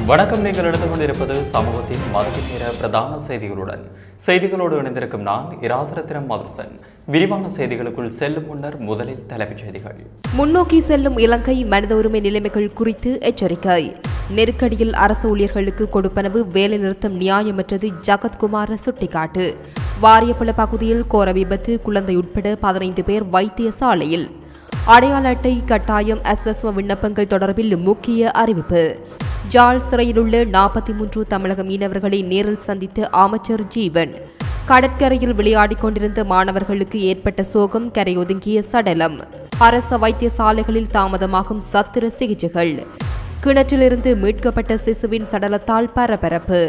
வணக்கம் நீங்கள் எடுத்து கொண்டிருப்பது சமூகத்தின் மதிய நேர பிரதான செய்திகளுடன் செய்திகளோடு இணைந்திருக்கும் நான் இராசரத்தினம் மதுசன் விரிவான செய்திகளுக்குள் செல்லும் முன்னர் முதலில் தலைப்புச் செய்திகள் முன்னோக்கி செல்லும் இலங்கை மனித உரிமை நிலைமைகள் குறித்து எச்சரிக்கை நெருக்கடியில் அரசு ஊழியர்களுக்கு கொடுப்பனவு வேலைநிறுத்தம் நியாயமற்றது ஜகத்குமார சுட்டிக்காட்டு வாரியப்பள பகுதியில் கோர விபத்து குழந்தை உட்பட பதினைந்து பேர் வைத்தியசாலையில் அடையாள அட்டை கட்டாயம் அஸ்வஸ்வ விண்ணப்பங்கள் தொடர்பில் முக்கிய அறிவிப்பு ஜாழ் சிறையிலுள்ள நாற்பத்தி மூன்று தமிழக மீனவர்களை நேரில் சந்தித்த அமைச்சர் ஜீவன் கடற்கரையில் விளையாடிக் கொண்டிருந்த மாணவர்களுக்கு ஏற்பட்ட சோகம் கரையொதுங்கிய சடலம் அரச வைத்தியசாலைகளில் தாமதமாகும் சத்திர சிகிச்சைகள் கிணற்றிலிருந்து மீட்கப்பட்ட சிசுவின் சடலத்தால் பரபரப்பு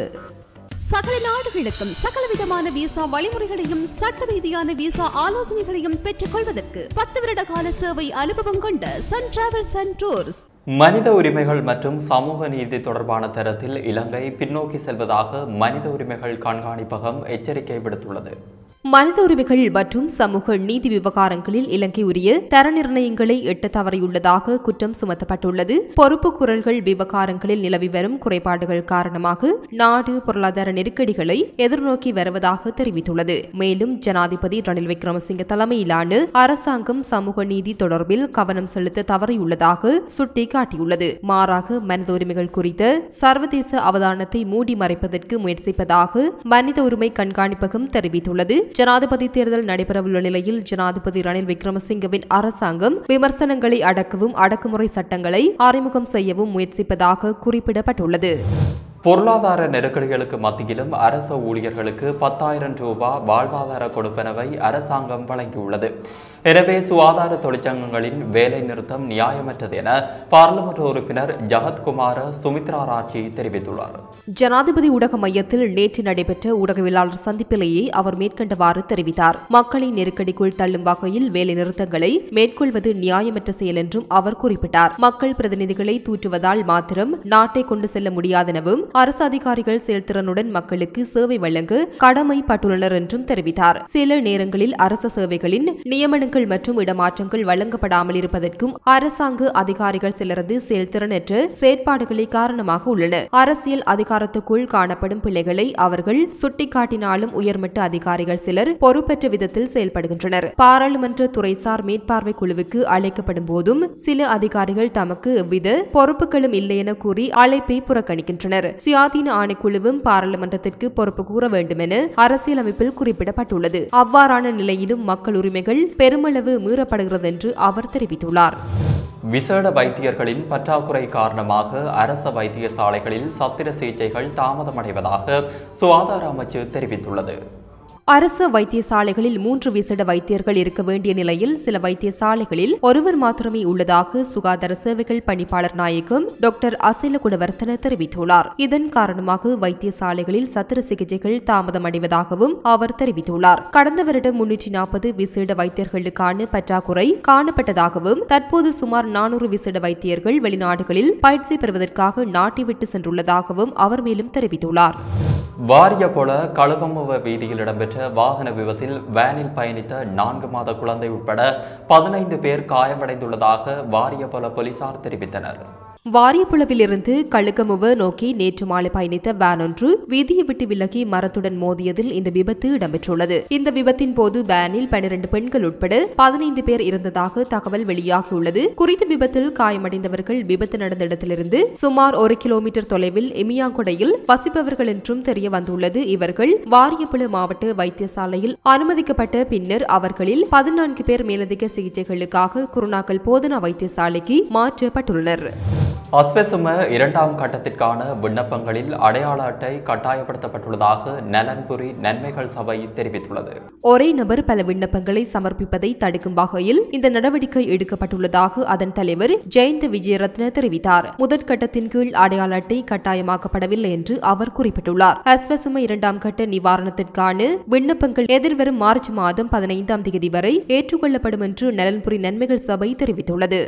சகல நாடுகளுக்கும் சகலவிதமான விசா வழிமுறைகளையும் சட்ட ரீதியான விசா ஆலோசனைகளையும் பெற்றுக் கொள்வதற்கு பத்து வருட கால சேவை அனுபவம் கொண்ட சன் டிராவல்ஸ் அண்ட் டூர்ஸ் மனித உரிமைகள் மற்றும் சமூக நீதி தொடர்பான தரத்தில் இலங்கை பின்னோக்கி செல்வதாக மனித உரிமைகள் கண்காணிப்பகம் எச்சரிக்கை விடுத்துள்ளது மனித உரிமைகள் மற்றும் சமூக நீதி விவகாரங்களில் இலங்கை உரிய தர நிர்ணயங்களை எட்ட தவறியுள்ளதாக குற்றம் சுமத்தப்பட்டுள்ளது பொறுப்பு குரல்கள் விவகாரங்களில் நிலவி வரும் குறைபாடுகள் காரணமாக நாடு பொருளாதார நெருக்கடிகளை எதிர்நோக்கி வருவதாக தெரிவித்துள்ளது மேலும் ஜனாதிபதி ரணில் விக்ரமசிங்க தலைமையிலான அரசாங்கம் சமூக நீதி தொடர்பில் கவனம் செலுத்த தவறியுள்ளதாக சுட்டிக்காட்டியுள்ளது மாறாக மனித உரிமைகள் குறித்த சர்வதேச அவதானத்தை மூடி மறைப்பதற்கு முயற்சிப்பதாக மனித உரிமை கண்காணிப்பகம் தெரிவித்துள்ளது ஜனாதிபதி தேர்தல் நடைபெறவுள்ள நிலையில் ஜனாதிபதி ரணில் விக்ரமசிங்கவின் அரசாங்கம் விமர்சனங்களை அடக்கவும் அடக்குமுறை சட்டங்களை அறிமுகம் செய்யவும் முயற்சிப்பதாக குறிப்பிடப்பட்டுள்ளது பொருளாதார நெருக்கடிகளுக்கு மத்தியிலும் அரச ஊழியர்களுக்கு பத்தாயிரம் ரூபாய் வாழ்வாதார கொடுப்பனவை அரசாங்கம் வழங்கியுள்ளது எனவே சுகாதார தொழிற்சங்கங்களின் வேலை நிறுத்தம் நியாயமற்றது என பாராளுமன்ற உறுப்பினர் ஜகத்குமார சுமித்ரா ராஜி தெரிவித்துள்ளார் ஜனாதிபதி ஊடக மையத்தில் நேற்று நடைபெற்ற ஊடகவியலாளர் சந்திப்பிலேயே அவர் மேற்கண்டவாறு தெரிவித்தார் மக்களை நெருக்கடிக்குள் தள்ளும் வகையில் வேலை நிறுத்தங்களை மேற்கொள்வது நியாயமற்ற செயல் என்றும் அவர் குறிப்பிட்டார் மக்கள் பிரதிநிதிகளை தூற்றுவதால் மாத்திரம் நாட்டை கொண்டு செல்ல முடியாதெனவும் அரசு அதிகாரிகள் செயல்திறனுடன் மக்களுக்கு சேவை வழங்க கடமைப்பட்டுள்ளனர் என்றும் தெரிவித்தார் சில நேரங்களில் அரசு சேவைகளின் நியமனங்கள் மற்றும் இடமாற்றங்கள் வழங்கப்படாமல் இருப்பதற்கும் அரசாங்க அதிகாரிகள் சிலரது செயல்திறனற்ற செயற்பாடுகளே காரணமாக உள்ளன அரசியல் அதிகாரத்துக்குள் காணப்படும் பிள்ளைகளை அவர்கள் சுட்டிக்காட்டினாலும் உயர்மட்ட அதிகாரிகள் சிலர் பொறுப்பற்ற விதத்தில் செயல்படுகின்றனர் பாராளுமன்ற துறைசார் மேற்பார்வை குழுவுக்கு அழைக்கப்படும் போதும் சில அதிகாரிகள் தமக்கு எவ்வித பொறுப்புகளும் இல்லை என கூறி அழைப்பை புறக்கணிக்கின்றனர் சுயாதீன ஆணைக்குழுவும் பாராளுமன்றத்திற்கு பொறுப்பு கூற வேண்டும் என அரசியலமைப்பில் குறிப்பிடப்பட்டுள்ளது அவ்வாறான நிலையிலும் மக்கள் உரிமைகள் பெருமளவு மீறப்படுகிறது என்று அவர் தெரிவித்துள்ளார் விசேட வைத்தியர்களின் பற்றாக்குறை காரணமாக அரச வைத்தியசாலைகளில் சத்திர சிகிச்சைகள் தாமதமடைவதாக சுகாதார அமைச்சு தெரிவித்துள்ளது அரசு வைத்தியசாலைகளில் மூன்று விசேட வைத்தியர்கள் இருக்க வேண்டிய நிலையில் சில வைத்தியசாலைகளில் ஒருவர் மாத்திரமே உள்ளதாக சுகாதார சேவைகள் பணிப்பாளர் நாயகம் டாக்டர் அசைல குணவர்த்தன தெரிவித்துள்ளார் இதன் காரணமாக வைத்தியசாலைகளில் சத்திர சிகிச்சைகள் தாமதமடைவதாகவும் அவர் தெரிவித்துள்ளார் கடந்த வருடம் முன்னூற்றி நாற்பது விசேட வைத்தியர்களுக்கான பற்றாக்குறை காணப்பட்டதாகவும் தற்போது சுமார் நானூறு விசேட வைத்தியர்கள் வெளிநாடுகளில் பயிற்சி பெறுவதற்காக நாட்டை விட்டு சென்றுள்ளதாகவும் அவர் மேலும் தெரிவித்துள்ளார் வாரிய போல கழுகமுவ வீதியில் இடம்பெற்ற வாகன விபத்தில் வேனில் பயணித்த நான்கு மாத குழந்தை உட்பட பதினைந்து பேர் காயமடைந்துள்ளதாக வாரிய போல போலீசார் தெரிவித்தனர் வாரியப்புலவிலிருந்து கழுகமுவ நோக்கி நேற்று மாலை பயணித்த வேன் ஒன்று வீதியை விட்டு விலகி மரத்துடன் மோதியதில் இந்த விபத்து இடம்பெற்றுள்ளது இந்த விபத்தின் போது வேனில் பனிரெண்டு பெண்கள் உட்பட பதினைந்து பேர் இருந்ததாக தகவல் வெளியாகியுள்ளது குறித்த விபத்தில் காயமடைந்தவர்கள் விபத்து நடந்த இடத்திலிருந்து சுமார் ஒரு கிலோமீட்டர் தொலைவில் எமியாங்குடையில் வசிப்பவர்கள் என்றும் தெரிய வந்துள்ளது இவர்கள் வாரியப்புல மாவட்ட வைத்தியசாலையில் அனுமதிக்கப்பட்ட பின்னர் அவர்களில் பதினான்கு பேர் மேலதிக சிகிச்சைகளுக்காக குருணாக்கல் போதனா வைத்தியசாலைக்கு மாற்றப்பட்டுள்ளனர் அஸ்வசும இரண்டாம் கட்டத்திற்கான விண்ணப்பங்களில் அடையாள அட்டை கட்டாயப்படுத்தப்பட்டுள்ளதாக நலன்புரி நன்மைகள் சபை தெரிவித்துள்ளது ஒரே நபர் பல விண்ணப்பங்களை சமர்ப்பிப்பதை தடுக்கும் வகையில் இந்த நடவடிக்கை எடுக்கப்பட்டுள்ளதாக அதன் தலைவர் ஜெயந்த விஜயரத்ன தெரிவித்தார் முதற்கட்டத்தின் கீழ் அடையாள அட்டை கட்டாயமாக்கப்படவில்லை என்று அவர் குறிப்பிட்டுள்ளார் அஸ்வசும இரண்டாம் கட்ட நிவாரணத்திற்கான விண்ணப்பங்கள் எதிர்வரும் மார்ச் மாதம் பதினைந்தாம் தேதி வரை ஏற்றுக்கொள்ளப்படும் என்று நலன்புரி நன்மைகள் சபை தெரிவித்துள்ளது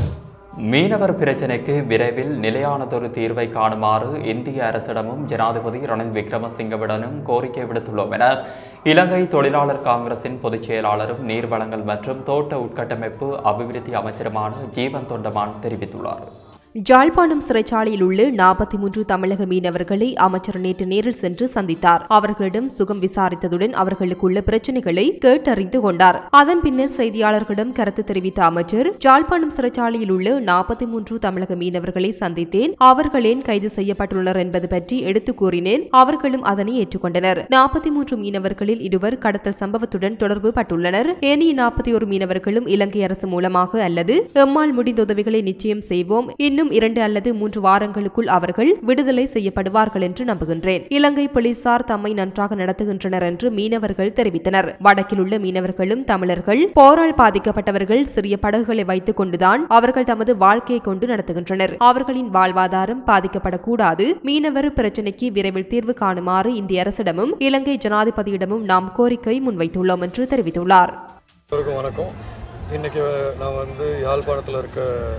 மீனவர் பிரச்சினைக்கு விரைவில் நிலையானதொரு தீர்வை காணுமாறு இந்திய அரசிடமும் ஜனாதிபதி ரணில் விக்ரமசிங்கவிடனும் கோரிக்கை விடுத்துள்ளோம் என இலங்கை தொழிலாளர் காங்கிரசின் பொதுச் செயலாளரும் நீர்வளங்கள் மற்றும் தோட்ட உட்கட்டமைப்பு அபிவிருத்தி அமைச்சருமான ஜீவன் தொண்டமான் தெரிவித்துள்ளார் ஜாழ்ப்பாணம் சிறைச்சாலையில் உள்ள நாற்பத்தி மூன்று தமிழக மீனவர்களை அமைச்சர் நேற்று நேரில் சென்று சந்தித்தார் அவர்களிடம் சுகம் விசாரித்ததுடன் அவர்களுக்குள்ள பிரச்சினைகளை கேட்டறிந்து கொண்டார் அதன் பின்னர் செய்தியாளர்களிடம் கருத்து தெரிவித்த அமைச்சர் ஜாழ்ப்பாணம் சிறைச்சாலையில் உள்ள நாற்பத்தி மூன்று தமிழக மீனவர்களை சந்தித்தேன் அவர்கள் ஏன் கைது செய்யப்பட்டுள்ளனர் என்பது பற்றி எடுத்துக் கூறினேன் அவர்களும் அதனை ஏற்றுக்கொண்டனர் நாற்பத்தி மூன்று மீனவர்களில் இருவர் கடத்தல் சம்பவத்துடன் தொடர்பு பட்டுள்ளனர் ஏனைய நாற்பத்தி ஒரு மீனவர்களும் இலங்கை அரசு மூலமாக அல்லது எம்மால் முடிந்த உதவிகளை நிச்சயம் செய்வோம் இன்னும் இரண்டு அல்லது மூன்று வாரங்களுக்குள் அவர்கள் விடுதலை செய்யப்படுவார்கள் என்று நம்புகின்றேன் இலங்கை போலீசார் தம்மை நன்றாக நடத்துகின்றனர் என்று மீனவர்கள் தெரிவித்தனர் வடக்கில் உள்ள மீனவர்களும் தமிழர்கள் போரால் பாதிக்கப்பட்டவர்கள் சிறிய படகுகளை வைத்துக் கொண்டுதான் அவர்கள் தமது வாழ்க்கையை கொண்டு நடத்துகின்றனர் அவர்களின் வாழ்வாதாரம் பாதிக்கப்படக்கூடாது மீனவர் பிரச்சினைக்கு விரைவில் தீர்வு காணுமாறு இந்திய அரசிடமும் இலங்கை ஜனாதிபதியிடமும் நாம் கோரிக்கை முன்வைத்துள்ளோம் என்று தெரிவித்துள்ளார் எல்லோருக்கும் வணக்கம் இன்றைக்கி நான் வந்து யாழ்ப்பாணத்தில் இருக்க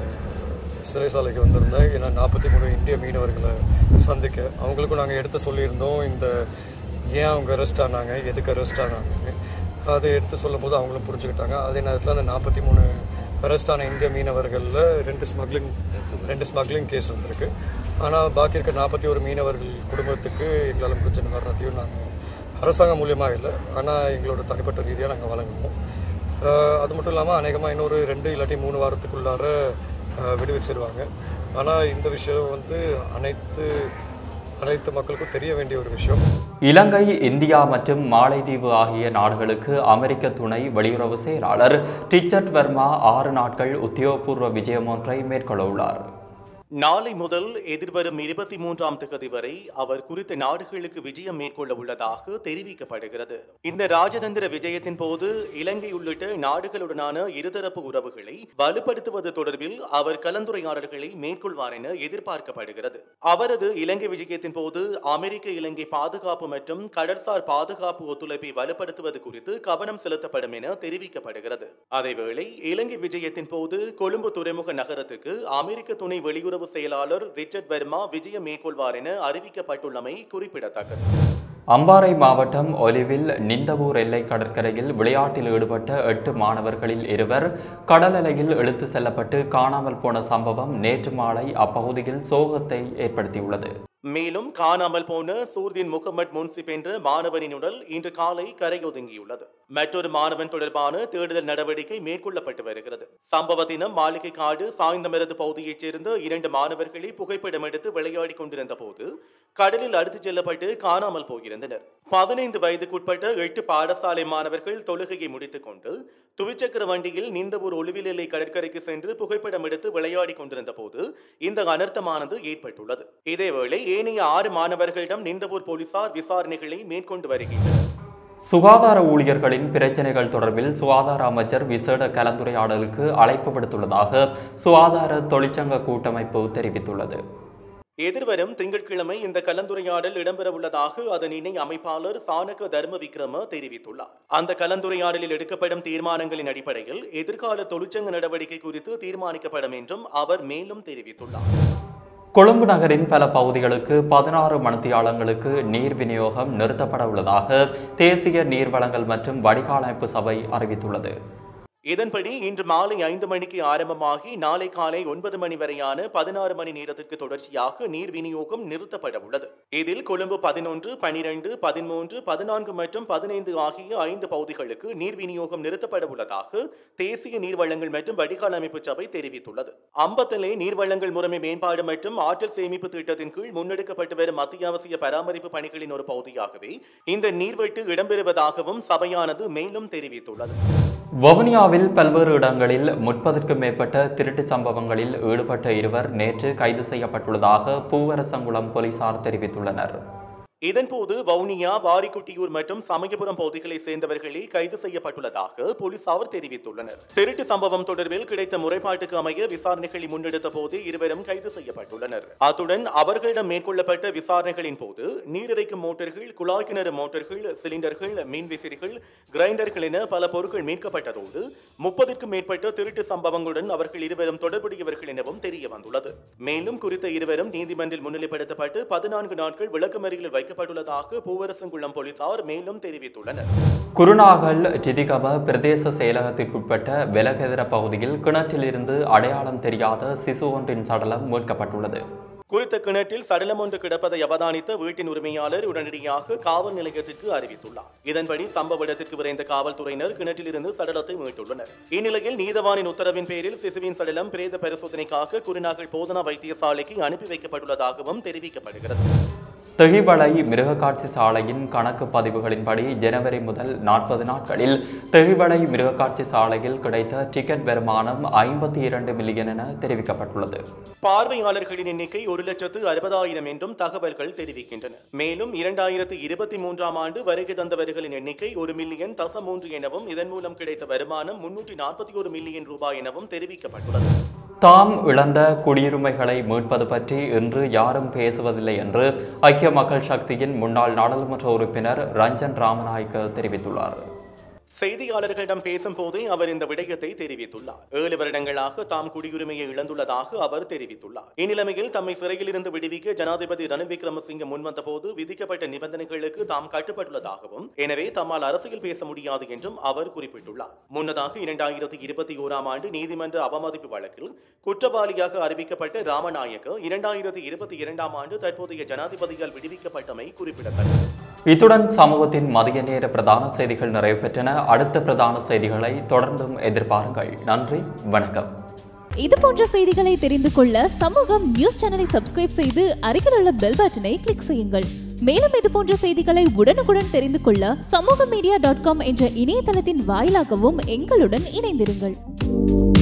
சிறைசாலைக்கு வந்திருந்தேன் ஏன்னா நாற்பத்தி மூணு இந்திய மீனவர்களை சந்திக்க அவங்களுக்கும் நாங்கள் எடுத்து சொல்லியிருந்தோம் இந்த ஏன் அவங்க அரெஸ்ட் ஆனாங்க எதுக்கு அரெஸ்ட் ஆனாங்க அதை எடுத்து சொல்லும்போது அவங்களும் புரிஞ்சுக்கிட்டாங்க அதே நேரத்தில் அந்த நாற்பத்தி மூணு அரெஸ்ட் ஆன இந்திய மீனவர்களில் ரெண்டு ஸ்மக்லிங் ரெண்டு ஸ்மக்லிங் கேஸ் வந்திருக்கு ஆனால் பாக்கி இருக்க நாற்பத்தி ஒரு மீனவர்கள் குடும்பத்துக்கு எங்களால் முடிஞ்ச நிவாரணத்தையும் நாங்கள் அரசாங்கம் மூலியமாக இல்லை ஆனால் எங்களோட தனிப்பட்ட ரீதியாக நாங்கள் வழங்குவோம் ஆஹ் அது மட்டும் இல்லாமல் அநேகமாக இன்னொரு ரெண்டு இல்லாட்டி மூணு வாரத்துக்குள்ளார ஆஹ் விடுவிச்சிருவாங்க ஆனால் இந்த விஷயம் வந்து அனைத்து அனைத்து மக்களுக்கும் தெரிய வேண்டிய ஒரு விஷயம் இலங்கை இந்தியா மற்றும் மாலைதீவு ஆகிய நாடுகளுக்கு அமெரிக்க துணை வெளியுறவு செயலாளர் ரிச்சர்ட் வர்மா ஆறு நாட்கள் உத்தியோகபூர்வ விஜயம் ஒன்றை மேற்கொள்ள உள்ளார் நாளை முதல் எதிர்வரும் இருபத்தி மூன்றாம் தேதி வரை அவர் குறித்த நாடுகளுக்கு விஜயம் மேற்கொள்ள உள்ளதாக தெரிவிக்கப்படுகிறது இந்த ராஜதந்திர விஜயத்தின் போது இலங்கை உள்ளிட்ட நாடுகளுடனான இருதரப்பு உறவுகளை வலுப்படுத்துவது தொடர்பில் அவர் கலந்துரையாடல்களை மேற்கொள்வார் என எதிர்பார்க்கப்படுகிறது அவரது இலங்கை விஜயத்தின் போது அமெரிக்க இலங்கை பாதுகாப்பு மற்றும் கடற்சார் பாதுகாப்பு ஒத்துழைப்பை வலுப்படுத்துவது குறித்து கவனம் செலுத்தப்படும் என தெரிவிக்கப்படுகிறது அதேவேளை இலங்கை விஜயத்தின் போது கொழும்பு துறைமுக நகரத்துக்கு அமெரிக்க துணை வெளியுறவு செயலாளர் ரிச்சர்ட் வர்மா விஜயம் மேற்கொள்வார் என அறிவிக்கப்பட்டுள்ளமை குறிப்பிடத்தக்கது அம்பாறை மாவட்டம் ஒலிவில் நிந்தவூர் எல்லை கடற்கரையில் விளையாட்டில் ஈடுபட்ட எட்டு மாணவர்களில் இருவர் கடல் அலையில் இழுத்து செல்லப்பட்டு காணாமல் போன சம்பவம் நேற்று மாலை அப்பகுதியில் சோகத்தை ஏற்படுத்தியுள்ளது மேலும் காணாமல் போன சூர்தீன் முகமது முன்சிப் என்ற மாணவனின் உடல் இன்று காலை கரையொதுங்கியுள்ளது மற்றொரு மாணவன் தொடர்பான தேடுதல் நடவடிக்கை மேற்கொள்ளப்பட்டு வருகிறது சம்பவ தினம் மாளிகை காடு சாய்ந்தமரது பகுதியைச் சேர்ந்த இரண்டு மாணவர்களை புகைப்படம் எடுத்து விளையாடிக் கொண்டிருந்த போது கடலில் அடித்துச் செல்லப்பட்டு காணாமல் போயிருந்தனர் பதினைந்து வயதுக்குட்பட்ட எட்டு பாடசாலை மாணவர்கள் தொழுகையை முடித்துக் கொண்டு துவிச்சக்கர வண்டியில் நிந்தவூர் ஒளிவில் எல்லை கடற்கரைக்கு சென்று புகைப்படம் எடுத்து விளையாடிக் கொண்டிருந்த போது இந்த அனர்த்தமானது ஏற்பட்டுள்ளது இதேவேளை ஏனைய ஆறு மாணவர்களிடம் நிந்தவூர் போலீசார் விசாரணைகளை மேற்கொண்டு வருகின்றனர் சுகாதார ஊழியர்களின் பிரச்சினைகள் தொடர்பில் சுகாதார அமைச்சர் விசேட கலந்துரையாடலுக்கு அழைப்பு விடுத்துள்ளதாக சுகாதார தொழிற்சங்க கூட்டமைப்பு தெரிவித்துள்ளது எதிர்வரும் திங்கட்கிழமை இந்த கலந்துரையாடல் இடம்பெறவுள்ளதாக அதன் இணை அமைப்பாளர் சானக தர்ம விக்ரம தெரிவித்துள்ளார் அந்த கலந்துரையாடலில் எடுக்கப்படும் தீர்மானங்களின் அடிப்படையில் எதிர்கால தொழிற்சங்க நடவடிக்கை குறித்து தீர்மானிக்கப்படும் என்றும் அவர் மேலும் தெரிவித்துள்ளார் கொழும்பு நகரின் பல பகுதிகளுக்கு பதினாறு மணித்தியாலங்களுக்கு நீர் விநியோகம் நிறுத்தப்பட உள்ளதாக தேசிய நீர் வழங்கல் மற்றும் வடிகாலமைப்பு சபை அறிவித்துள்ளது இதன்படி இன்று மாலை ஐந்து மணிக்கு ஆரம்பமாகி நாளை காலை ஒன்பது மணி வரையான பதினாறு மணி நேரத்திற்கு தொடர்ச்சியாக நீர் விநியோகம் நிறுத்தப்பட உள்ளது இதில் கொழும்பு பதினொன்று பனிரெண்டு பதிமூன்று பதினான்கு மற்றும் பதினைந்து ஆகிய ஐந்து பகுதிகளுக்கு நீர் விநியோகம் நிறுத்தப்பட உள்ளதாக தேசிய நீர் வழங்கல் மற்றும் வடிகால் அமைப்பு சபை தெரிவித்துள்ளது அம்பத்தலே நீர் வழங்கல் முறைமை மேம்பாடு மற்றும் ஆற்றல் சேமிப்பு திட்டத்தின் கீழ் முன்னெடுக்கப்பட்டு வரும் அத்தியாவசிய பராமரிப்பு பணிகளின் ஒரு பகுதியாகவே இந்த நீர்வெட்டு இடம்பெறுவதாகவும் சபையானது மேலும் தெரிவித்துள்ளது வவுனியாவில் பல்வேறு இடங்களில் முப்பதற்கும் மேற்பட்ட திருட்டு சம்பவங்களில் ஈடுபட்ட இருவர் நேற்று கைது செய்யப்பட்டுள்ளதாக பூவரசங்குளம் போலீசார் தெரிவித்துள்ளனர் இதன்போது வவுனியா வாரிக்குட்டியூர் மற்றும் சமயபுரம் பகுதிகளை சேர்ந்தவர்களே கைது செய்யப்பட்டுள்ளதாக போலீசார் தெரிவித்துள்ளனர் திருட்டு சம்பவம் தொடர்பில் கிடைத்த முறைப்பாட்டுக்கு அமைய விசாரணைகளை முன்னெடுத்த போது இருவரும் கைது செய்யப்பட்டுள்ளனர் அத்துடன் அவர்களிடம் மேற்கொள்ளப்பட்ட விசாரணைகளின் போது நீரிறைக்கும் மோட்டார்கள் குழாய் கிணறு மோட்டார்கள் சிலிண்டர்கள் மின்விசிறிகள் கிரைண்டர்கள் என பல பொருட்கள் மீட்கப்பட்டதோடு முப்பதுக்கும் மேற்பட்ட திருட்டு சம்பவங்களுடன் அவர்கள் இருவரும் தொடர்புடையவர்கள் எனவும் தெரிய வந்துள்ளது மேலும் குறித்த இருவரும் நீதிமன்றில் முன்னிலைப்படுத்தப்பட்டு பதினான்கு நாட்கள் விளக்கமறியலில் வைக்க வைக்கப்பட்டுள்ளதாக பூவரசங்குளம் போலீசார் மேலும் தெரிவித்துள்ளனர் குருநாகல் டிதிகம பிரதேச செயலகத்திற்குட்பட்ட வெலகெதிர பகுதியில் கிணற்றிலிருந்து அடையாளம் தெரியாத சிசு ஒன்றின் சடலம் மீட்கப்பட்டுள்ளது குறித்த கிணற்றில் சடலம் ஒன்று கிடப்பதை அவதானித்த வீட்டின் உரிமையாளர் உடனடியாக காவல் நிலையத்திற்கு அறிவித்துள்ளார் இதன்படி சம்பவ இடத்திற்கு விரைந்த காவல்துறையினர் கிணற்றிலிருந்து சடலத்தை மீட்டுள்ளனர் இந்நிலையில் நீதவானின் உத்தரவின் பேரில் சிசுவின் சடலம் பிரேத பரிசோதனைக்காக குருநாகல் போதனா வைத்தியசாலைக்கு அனுப்பி வைக்கப்பட்டுள்ளதாகவும் தெரிவிக்கப்படுகிறது தெகிவளை மிருகக்காட்சி சாலையின் கணக்கு பதிவுகளின்படி ஜனவரி முதல் நாற்பது நாட்களில் தெகிவளை மிருகக்காட்சி சாலையில் கிடைத்த டிக்கெட் வருமானம் ஐம்பத்தி இரண்டு மில்லியன் என தெரிவிக்கப்பட்டுள்ளது பார்வையாளர்களின் எண்ணிக்கை ஒரு லட்சத்து அறுபதாயிரம் என்றும் தகவல்கள் தெரிவிக்கின்றன மேலும் இரண்டாயிரத்து இருபத்தி மூன்றாம் ஆண்டு வருகை தந்தவர்களின் எண்ணிக்கை ஒரு மில்லியன் தசம் மூன்று எனவும் இதன் மூலம் கிடைத்த வருமானம் முன்னூற்றி நாற்பத்தி ஒரு மில்லியன் ரூபாய் எனவும் தெரிவிக்கப்பட்டுள்ளது தாம் இழந்த குடியுரிமைகளை மீட்பது பற்றி இன்று யாரும் பேசுவதில்லை என்று ஐக்கிய மக்கள் சக்தியின் முன்னாள் நாடாளுமன்ற உறுப்பினர் ரஞ்சன் ராமநாயக்க தெரிவித்துள்ளார் செய்தியாளர்களிடம் பேசும்போதே அவர் இந்த விடயத்தை தெரிவித்துள்ளார் ஏழு வருடங்களாக தாம் குடியுரிமையை இழந்துள்ளதாக அவர் தெரிவித்துள்ளார் இந்நிலைமையில் தம்மை சிறையில் இருந்து விடுவிக்க ஜனாதிபதி ரணில் விக்ரமசிங்க முன்வந்த போது விதிக்கப்பட்ட நிபந்தனைகளுக்கு தாம் கட்டுப்பட்டுள்ளதாகவும் எனவே தம்மால் அரசியல் பேச முடியாது என்றும் அவர் குறிப்பிட்டுள்ளார் முன்னதாக இரண்டாயிரத்தி இருபத்தி ஓராம் ஆண்டு நீதிமன்ற அவமதிப்பு வழக்கில் குற்றவாளியாக அறிவிக்கப்பட்ட ராமநாயக்க இரண்டாயிரத்தி இருபத்தி இரண்டாம் ஆண்டு தற்போதைய ஜனாதிபதியால் விடுவிக்கப்பட்டமை குறிப்பிடத்தக்கது இத்துடன் சமூகத்தின் மதிய நேர பிரதான செய்திகள் நிறைவு பெற்றன அடுத்த பிரதான செய்திகளை தொடர்ந்தும் எதிர்பாருங்கள் நன்றி வணக்கம் இது போன்ற செய்திகளை தெரிந்து கொள்ள சமூகம் நியூஸ் சேனலை சப்ஸ்கிரைப் செய்து அருகில் உள்ள பெல் பட்டனை கிளிக் செய்யுங்கள் மேலும் இது போன்ற செய்திகளை உடனுக்குடன் தெரிந்து கொள்ள சமூக மீடியா டாட் காம் என்ற இணையதளத்தின் வாயிலாகவும் எங்களுடன் இணைந்திருங்கள்